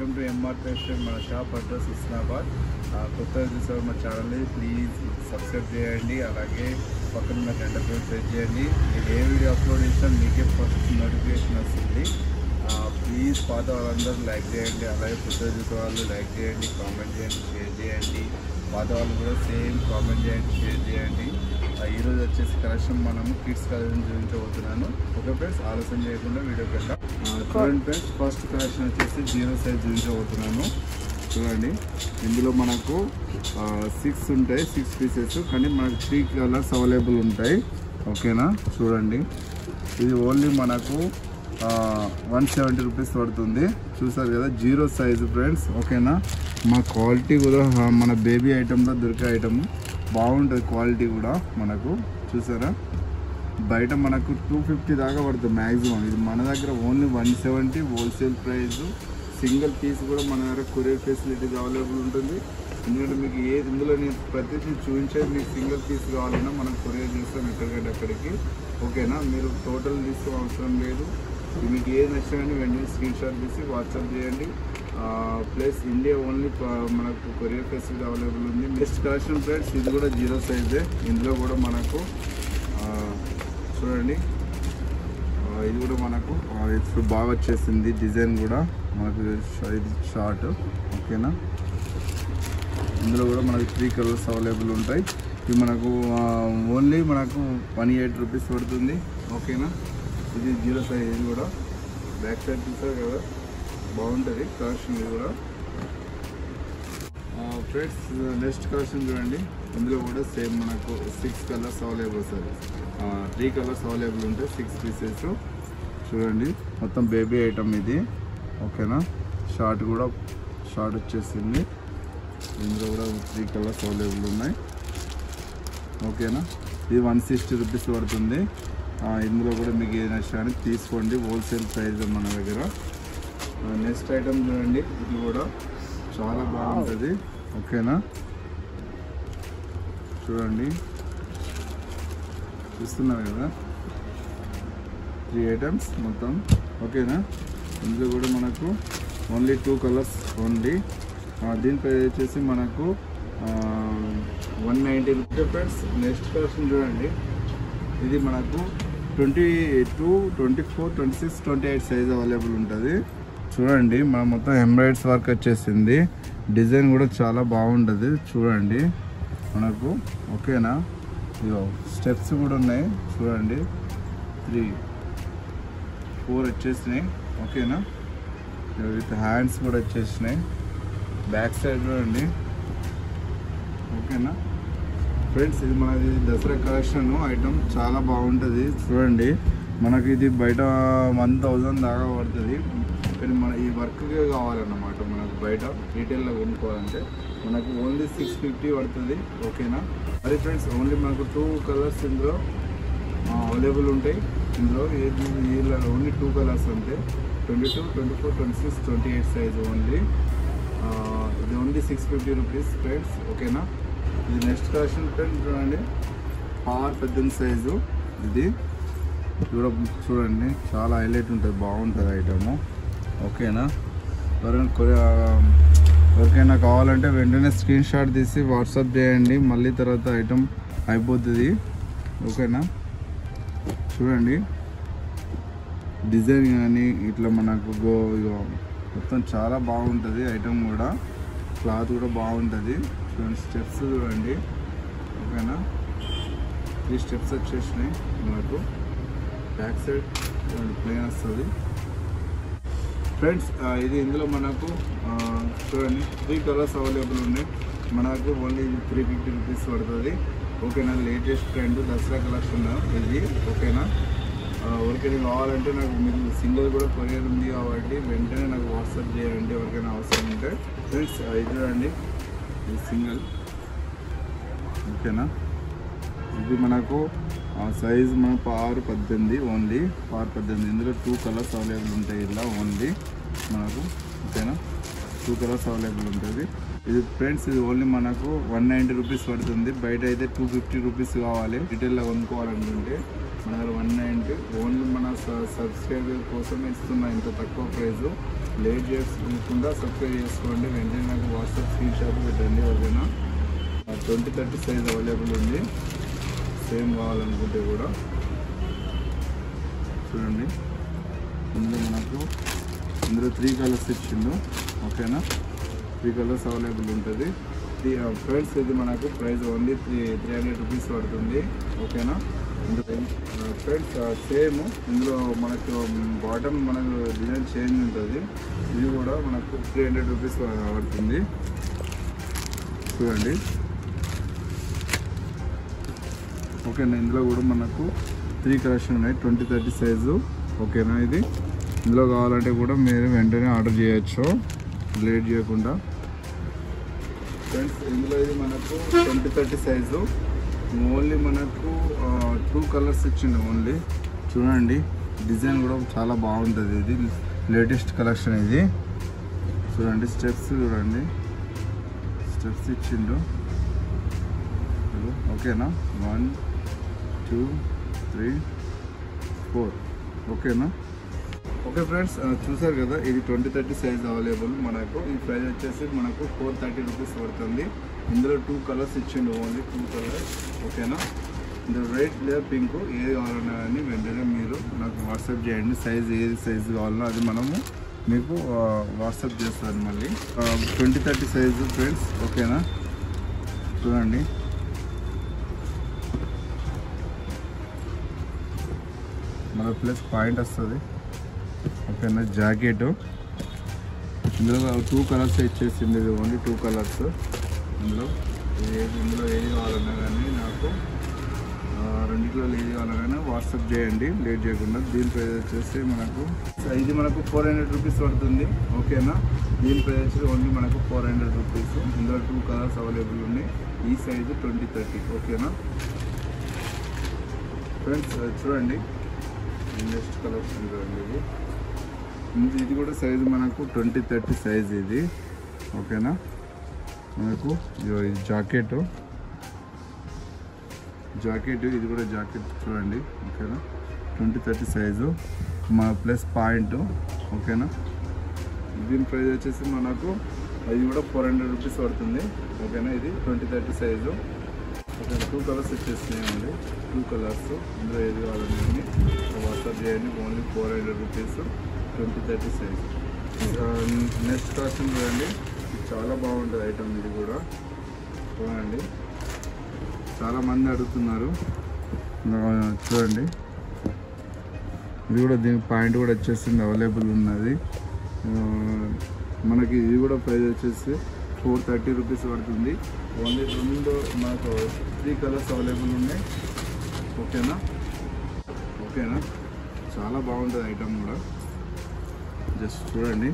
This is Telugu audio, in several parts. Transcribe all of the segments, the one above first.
వెల్కమ్ టు ఎంఆర్ ఫ్యాషన్ మన షాప్ అడ్రస్ హుస్నాబాద్ ఆ, కొత్తగా చూసారు మా ఛానల్ని ప్లీజ్ సబ్స్క్రైబ్ చేయండి అలాగే పక్కన ఉన్న గంట పేరు ప్రెస్ చేయండి నేను ఏ వీడియో అప్లోడ్ చేసినా మీకే ఫస్ట్ నోటిఫికేషన్ వస్తుంది ప్లీజ్ పాత వాళ్ళందరూ లైక్ చేయండి అలాగే కొత్తగా చూసే వాళ్ళు లైక్ చేయండి కామెంట్ చేయండి షేర్ చేయండి పాత వాళ్ళు కూడా సేమ్ కామెంట్ చేయండి షేర్ చేయండి ఆ, ఈరోజు వచ్చేసి కలెక్షన్ మనము కిడ్స్ కలెక్షన్ చూపించబోతున్నాను ఓకే ఫ్రెండ్స్ ఆలస్యం చేయకుండా వీడియోకి వెళ్దాం ఆ, చూడండి ఫ్రెండ్స్ ఫస్ట్ కలెక్షన్ వచ్చేసి జీరో సైజ్ చూపించబోతున్నాను చూడండి ఇందులో మనకు సిక్స్ ఉంటాయి సిక్స్ పీసెస్ కానీ మనకు త్రీ కలర్స్ అవైలబుల్ ఉంటాయి ఓకేనా చూడండి ఇది ఓన్లీ మనకు వన్ సెవెంటీ రూపీస్ పడుతుంది చూసారు కదా జీరో సైజు ఫ్రెండ్స్ ఓకేనా మా క్వాలిటీ కూడా ఆ, మన బేబీ ఐటెంలో దొరికే ఐటమ్ బాగుంటుంది క్వాలిటీ కూడా మనకు చూసారా బయట మనకు టూ ఫిఫ్టీ దాకా పడుతుంది మ్యాక్సిమం ఇది మన దగ్గర only one seventy wholesale price single piece కూడా మన దగ్గర కొరియర్ ఫెసిలిటీస్ అవైలబుల్ ఉంటుంది ఎందుకంటే మీకు ఏ ఇందులో నేను ప్రతిదీ చూపించేది మీకు సింగిల్ పీస్ కావాలన్నా మనం కొరియర్ చేస్తాం ఎక్కడికంటే అక్కడికి ఓకేనా మీరు టోటల్ తీసుకో అవసరం లేదు ఇది మీకు ఏది నచ్చినా కానీ వెంటనే స్క్రీన్ షాట్ తీసి వాట్సాప్ చేయండి ప్లస్ ఇండియా ఓన్లీ మనకు కొరియర్ ఫెసిలిటీ అవైలబుల్ ఉంది నెక్స్ట్ కలెక్షన్ ఫ్రెండ్స్ ఇది కూడా జీరో సైజే ఇందులో కూడా మనకు ఆ, చూడండి ఆ, ఇది కూడా మనకు ఆ, ఇది బాగా వచ్చేసింది డిజైన్ కూడా మనకు ష- ఇది షార్ట్ ఓకేనా ఇందులో కూడా మనకు త్రీ కలర్స్ అవైలబుల్ ఉంటాయి ఇది మనకు ఓన్లీ మనకు వన్ ఎయిట్ రూపీస్ పడుతుంది ఓకేనా ఇది జీరో సైజ్ ఇది కూడా బ్యాక్ సైడ్ చూసారు కదా బాగుంటుంది కలెక్షన్ ఇది కూడా ఫ్రెండ్స్ నెక్స్ట్ కలెక్షన్ చూడండి ఇందులో కూడా సేమ్ మనకు six colours available sir three colours available ఉంటాయి సిక్స్ పీసెస్ చూడండి మొత్తం బేబీ ఐటమ్ ఇది ఓకేనా షార్ట్ కూడా షార్ట్ వచ్చేసింది ఇందులో కూడా త్రీ కలర్స్ అవైలబుల్ ఉన్నాయి ఓకేనా ఇది వన్ సిక్స్టీ రూపీస్ పడుతుంది ఆ, ఇందులో కూడా మీకు ఏదైనా కానీ తీసుకోండి హోల్సేల్ ప్రైస్ మన దగ్గర నెక్స్ట్ ఐటమ్ చూడండి ఇది కూడా చాలా బాగుంటుంది ఓకేనా చూడండి చూస్తున్నారు కదా త్రీ ఐటమ్స్ మొత్తం ఓకేనా ఇందులో కూడా మనకు ఓన్లీ టూ కలర్స్ ఓన్లీ దీని ప్రైస్ వచ్చేసి మనకు one ninety rupees friends next collection చూడండి ఇది మనకు twenty two twenty four twenty six twenty eight size available ఉంటుంది చూడండి మన మొత్తం ఎంబ్రాయిడ్స్ వర్క్ వచ్చేసింది డిజైన్ కూడా చాలా బాగుంటుంది చూడండి మనకు ఓకేనా ఇగో స్టెప్స్ కూడా ఉన్నాయి చూడండి త్రీ ఫోర్ వచ్చేసినాయి ఓకేనా విత్ హ్యాండ్స్ కూడా వచ్చేసినాయి బ్యాక్ సైడ్ చూడండి ఓకేనా ఫ్రెండ్స్ ఇది మనది దసరా కలెక్షన్ ఐటమ్ చాలా బాగుంటుంది చూడండి మనకి ఇది బయట వన్ థౌజండ్ దాకా పడుతుంది కానీ మన ఈ వర్క్కే కావాలన్నమాట మనకు బయట రీటైల్లో కొనుక్కోవాలంటే మనకు ఓన్లీ సిక్స్ ఫిఫ్టీ పడుతుంది ఓకేనా అది ఫ్రెండ్స్ ఓన్లీ మనకు టూ కలర్స్ ఇందులో అవైలబుల్ ఉంటాయి ఇందులో ఏది వీళ్ళ ఓన్లీ టూ కలర్స్ ఉంటాయి twenty two twenty four twenty six twenty eight size only ఇది only six fifty rupees friends ఓకేనా ఇది నెక్స్ట్ కలెక్షన్ ఫ్రెండ్ చూడండి ఆర్ పెద్ద సైజు ఇది చూడ చూడండి చాలా హైలైట్ ఉంటుంది బాగుంటుంది ఐటము ఓకేనా ఎవరైనా కొరియా ఎవరికైనా కావాలంటే వెంటనే స్క్రీన్ షాట్ తీసి వాట్సాప్ చేయండి మళ్ళీ తర్వాత ఐటమ్ అయిపోతుంది ఓకేనా చూడండి డిజైన్ కానీ ఇట్లా మనకు గో ఇగో మొత్తం చాలా బాగుంటుంది ఐటమ్ కూడా క్లాత్ కూడా బాగుంటుంది చూడండి స్టెప్స్ చూడండి ఓకేనా త్రీ స్టెప్స్ వచ్చేసినాయి మనకు బ్యాక్ సైడ్ చూడండి ప్లేన్ వస్తుంది ఫ్రెండ్స్ ఇది ఇందులో మనకు ఆ, చూడండి త్రీ కలర్స్ అవైలబుల్ ఉన్నాయి మనకు ఓన్లీ త్రీ ఫిఫ్టీ రూపీస్ పడుతుంది ఓకేనా లేటెస్ట్ ట్రెండ్ దసరా కలెక్షన్ ఇది ఓకేనా ఆ, ఎవరికైనా కావాలంటే నాకు మీకు సింగిల్ కూడా కొరియర్ ఉంది కాబట్టి వెంటనే నాకు వాట్సాప్ చేయండి ఎవరికైనా అవసరం ఉంటే ఫ్రెండ్స్ ఇది చూడండి ఇది సింగిల్ ఓకేనా ఇది మనకు సైజ్ మనకు ఆరు పద్దెనిమిది ఓన్లీ ఆరు పద్దెనిమిది ఇందులో టూ కలర్స్ అవైలబుల్ ఉంటాయి ఇలా ఓన్లీ మనకు ఓకేనా టూ కలర్స్ అవైలబుల్ ఉంటుంది ఇది ఫ్రెండ్స్ ఇది ఓన్లీ మనకు వన్ నైంటీ రూపీస్ పడుతుంది బయట అయితే టూ ఫిఫ్టీ రూపీస్ కావాలి రిటైల్లో కొనుక్కోవాలనుకుంటే మన దగ్గర వన్ నైంటీ ఓన్లీ మన సబ్స్క్రైబర్ కోసమే ఇస్తున్నా ఇంత తక్కువ ప్రైస్ లేట్ చేసుకుండా సబ్స్క్రైబ్ చేసుకోండి వెంటనే నాకు వాట్సాప్ స్క్రీన్ షాట్ పెట్టండి ఓకేనా ట్వంటీ థర్టీ సైజ్ అవైలబుల్ ఉంది సేమ్ కావాలనుకుంటే కూడా చూడండి ఇందులో మనకు ఇందులో త్రీ కలర్స్ ఇచ్చిండు ఓకేనా త్రీ కలర్స్ అవైలబుల్ ఉంటుంది ఫ్రెండ్స్ ఇది మనకు price only three three hundred rupees పడుతుంది ఓకేనా ఫ్రెండ్స్ సేమ్ ఇందులో మనకు బాటమ్ మనకు డిజైన్ చేంజ్ ఉంటుంది ఇది కూడా మనకు త్రీ హండ్రెడ్ రూపీస్ పడుతుంది చూడండి ఓకేనా ఇందులో కూడా మనకు త్రీ కలెక్షన్ ఉన్నాయి ట్వంటీ థర్టీ సైజు ఓకేనా ఇది ఇందులో కావాలంటే కూడా మీరు వెంటనే ఆర్డర్ చేయొచ్చు లేట్ చేయకుండా ఫ్రెండ్స్ ఇందులో ఇది మనకు ట్వంటీ థర్టీ సైజు ఓన్లీ మనకు టూ కలర్స్ ఇచ్చింది ఓన్లీ చూడండి డిజైన్ కూడా చాలా బాగుంటుంది ఇది లేటెస్ట్ కలెక్షన్ ఇది చూడండి స్టెప్స్ చూడండి స్టెప్స్ ఇచ్చిండు ఓకేనా వన్ టూ త్రీ ఫోర్ ఓకేనా ఓకే ఫ్రెండ్స్ చూసారు కదా ఇది ట్వంటీ థర్టీ సైజ్ అవైలబుల్ మనకు ఈ ప్రైస్ వచ్చేసి మనకు ఫోర్ థర్టీ రూపీస్ పడుతుంది ఇందులో టూ కలర్స్ ఇచ్చిండు ఓన్లీ టూ కలర్స్ ఓకేనా ఇందులో రెడ్ లేదా పింక్ ఏది కావాలన్నా కానీ వెంటనే మీరు నాకు వాట్సాప్ చేయండి సైజ్ ఏది సైజు కావాలన్నా అది మనము మీకు వాట్సాప్ చేస్తాను మళ్ళీ ట్వంటీ థర్టీ సైజు ఫ్రెండ్స్ ఓకేనా చూడండి మన ప్లస్ పాయింట్ వస్తుంది ఓకేనా జాకెట్ ఇందులో టూ కలర్స్ ఇచ్చేసింది ఇది ఓన్లీ టూ కలర్స్ ఇందులో ఏది ఇందులో ఏది కావాలన్నా కానీ నాకు ఆ, రెండిట్లో ఏది కావాలన్నా కానీ వాట్సాప్ చేయండి లేట్ చేయకుండా దీని ప్రైస్ వచ్చేసి మనకు ఇది మనకు ఫోర్ హండ్రెడ్ రూపీస్ పడుతుంది ఓకేనా దీని ప్రైస్ వచ్చేసి ఓన్లీ మనకు ఫోర్ హండ్రెడ్ రూపీస్ ఇందులో టూ కలర్స్ అవైలబుల్ ఉన్నాయి ఈ సైజు ట్వంటీ థర్టీ ఓకేనా ఫ్రెండ్స్ చూడండి నెక్స్ట్ కలర్ చూడండి ఇది ఇది- ఇది కూడా సైజు మనకు ట్వంటీ థర్టీ సైజ్ ఇది ఓకేనా మనకు ఇదిగో ఇది జాకెట్ జాకెట్ ఇది కూడా జాకెట్ చూడండి ఓకేనా ట్వంటీ థర్టీ సైజు మన ప్లస్ పాయింట్ ఓకేనా దీని ప్రైస్ వచ్చేసి మనకు అది కూడా ఫోర్ హండ్రెడ్ రూపీస్ పడుతుంది ఓకేనా ఇది twenty thirty size okay two colours వచ్చేసినాయండి టూ కలర్స్ ఇందులో ఏది కావాలండి వాట్సాప్ చేయండి only four hundred rupees twenty thirty size next cost చూడండి ఇది చాలా బాగుంటుంది ఐటమ్ ఇది కూడా చూడండి చాలా మంది అడుగుతున్నారు ఆ, చూడండి ఇది కూడా దీని పాయింట్ కూడా వచ్చేసింది అవైలబుల్ ఉన్నది ఆ, మనకి ఇది కూడా ప్రైస్ వచ్చేసి ఫోర్ థర్టీ రూపీస్ పడుతుంది ఓన్లీ రెండు మనకు త్రీ కలర్స్ అవైలబుల్ ఉన్నాయి ఓకేనా ఓకేనా చాలా బాగుంటుంది ఐటమ్ కూడా జస్ట్ చూడండి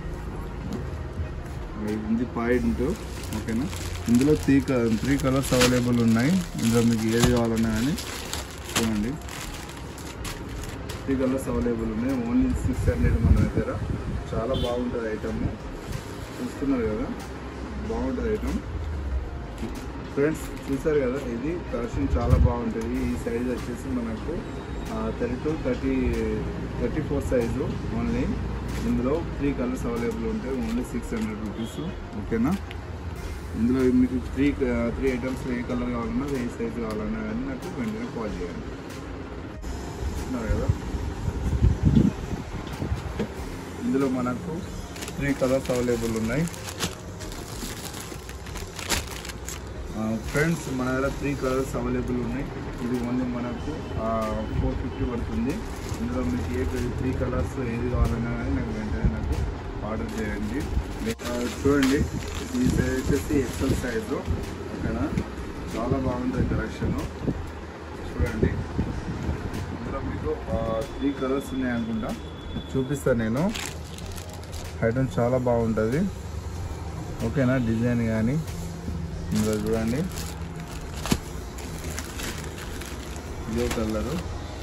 ఇది పాయింట్ ఓకేనా ఇందులో త్రీ త్రీ కలర్స్ అవైలబుల్ ఉన్నాయి ఇందులో మీకు ఏది కావాలన్నా కానీ చూడండి త్రీ కలర్స్ అవైలబుల్ ఉన్నాయి ఓన్లీ సిక్స్ హండ్రెడ్ మన దగ్గర చాలా బాగుంటుంది ఐటమ్ చూస్తున్నారు కదా బాగుంటుంది ఐటమ్ ఫ్రెండ్స్ చూసారు కదా ఇది కలెక్షన్ చాలా బాగుంటుంది ఈ సైజ్ వచ్చేసి మనకు thirty two thirty thirty four size only ఇందులో త్రీ కలర్స్ అవైలబుల్ ఉంటాయి ఓన్లీ సిక్స్ హండ్రెడ్ రూపీస్ ఓకేనా ఇందులో మీకు త్రీ త్రీ ఐటమ్స్ ఏ కలర్ కావాలన్నా ఏ సైజు కావాలన్నా కానీ నాకు వెంటనే కాల్ చేయండి చూస్తున్నారు కదా ఇందులో మనకు త్రీ కలర్స్ అవైలబుల్ ఉన్నాయి ఫ్రెండ్స్ మన దగ్గర త్రీ కలర్స్ అవైలబుల్ ఉన్నాయి ఇది ఓన్లీ మనకు ఫోర్ ఫిఫ్టీ పడుతుంది ఇందులో మీకు ఏ త్రీ కలర్స్ ఏది కావాలన్నా కానీ నాకు వెంటనే నాకు ఆర్డర్ చేయండి ఆ, చూడండి ఈ సైజ్ వచ్చేసి ఎక్సెల్ సైజు ఓకేనా చాలా బాగుంటుంది కలెక్షన్ చూడండి ఇందులో మీకు త్రీ కలర్స్ ఉన్నాయి అనుకుంటా చూపిస్తాను నేను ఐటమ్ చాలా బాగుంటుంది ఓకేనా డిజైన్ కానీ ఇందులో చూడండి blue colour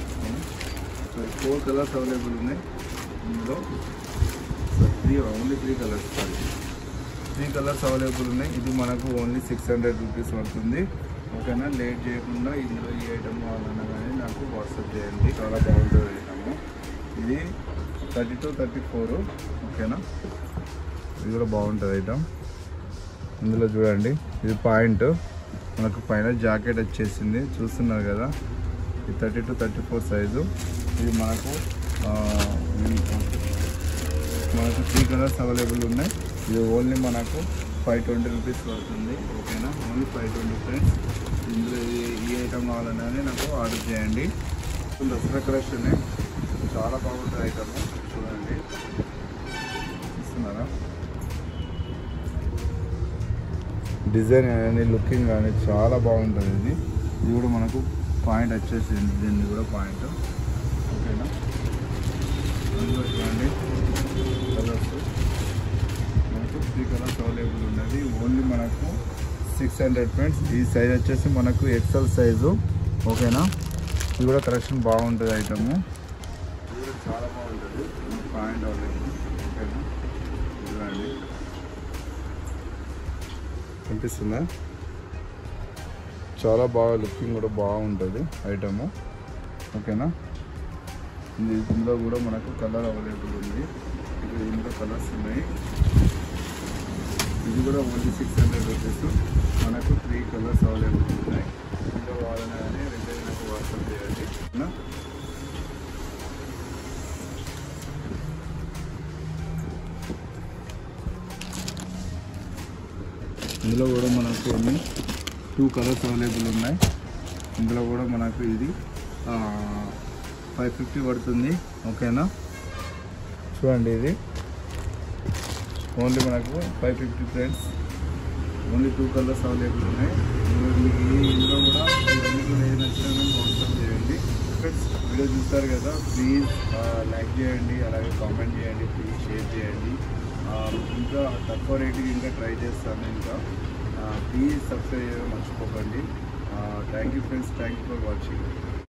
four colours available ఉన్నాయి ఇందులో three only three colours sorry three colours available ఉన్నాయి ఇది మనకు ఓన్లీ సిక్స్ హండ్రెడ్ రూపీస్ పడుతుంది ఓకేనా లేట్ చేయకుండా ఇందులో ఈ ఐటమ్ కావాలన్నా కానీ నాకు నాకు వాట్సాప్ చేయండి చాలా బాగుంటుంది ఐటమ్ ఇది థర్టీ టూ థర్టీ ఫోర్ ఓకేనా ఇది కూడా బాగుంటుంది ఐటమ్ ఇందులో చూడండి ఇది పాయింట్ మనకు పైన జాకెట్ వచ్చేసింది చూస్తున్నారు కదా ఇది thirty two thirty four size ఇది మనకు ఆ, మనకు త్రీ కలర్స్ అవైలబుల్ ఉన్నాయి ఇది ఓన్లీ మనకు ఫైవ్ ట్వంటీ రూపీస్ పడుతుంది ఓకేనా ఓన్లీ ఫైవ్ ట్వంటీ ఫ్రెండ్స్ ఇందులో ఈ- ఈ ఐటమ్ కావాలనే నాకు ఆర్డర్ చేయండి దసరా కలెక్షన్ చాలా బాగుంటుంది ఐటమ్ చూడండి ఇస్తున్నారా డిజైన్ కానీ లుకింగ్ కానీ చాలా బాగుంటుంది ఇది ఇది కూడా మనకు పాయింట్ వచ్చేసింది దీన్ని కూడా పాయింట్ ఓకేనా అందులో చూడండి కలర్స్ మనకు త్రీ కలర్స్ అవైలబుల్ ఉన్నది ఓన్లీ మనకు సిక్స్ హండ్రెడ్ ఫ్రెండ్స్ ఈ సైజ్ వచ్చేసి మనకు ఎక్సెల్ సైజు ఓకేనా ఇది కూడా కలెక్షన్ బాగుంటుంది ఐటము ఇది కూడా చాలా బాగుంటుంది పాయింట్ అవైలబుల్ ఓకేనా చూడండి కనిపిస్తుందా చాలా బాగా లుకింగ్ కూడా బాగుంటుంది ఐటము ఓకేనా ఇది ఇందులో కూడా మనకు కలర్ అవైలబుల్ ఉంది ఇక్కడ ఇందులో కలర్స్ ఉన్నాయి ఇది కూడా ఓన్లీ సిక్స్ హండ్రెడ్ రూపీస్ మనకు త్రీ కలర్స్ అవైలబుల్ ఉన్నాయి ఇందులో కావాలన్నా కానీ రెండు నాకు వాట్సాప్ చేయండి ఓకేనా? ఇందులో కూడా మనకు కొన్ని టూ కలర్స్ అవైలబుల్ ఉన్నాయి ఇందులో కూడా మనకు ఇది ఫైవ్ ఫిఫ్టీ పడుతుంది ఓకేనా చూడండి ఇది ఓన్లీ మనకు five fifty friends only two colours available ఉన్నాయి ఇందులో మీకు ఈ- ఇందులో కూడా ఇవన్నీ కూడా ఏది నచ్చినా కానీ వాట్సాప్ చేయండి ఫ్రెండ్స్ వీడియో చూస్తారు కదా ప్లీజ్ లైక్ చేయండి అలాగే కామెంట్ చేయండి ప్లీజ్ షేర్ చేయండి ఆ, ఇంకా తక్కువ రేటుకి ఇంకా ట్రై చేస్తాను ఇంకా ప్లీజ్ సబ్స్క్రైబ్ చేయడం మర్చిపోకండి thank you friends thank you for watching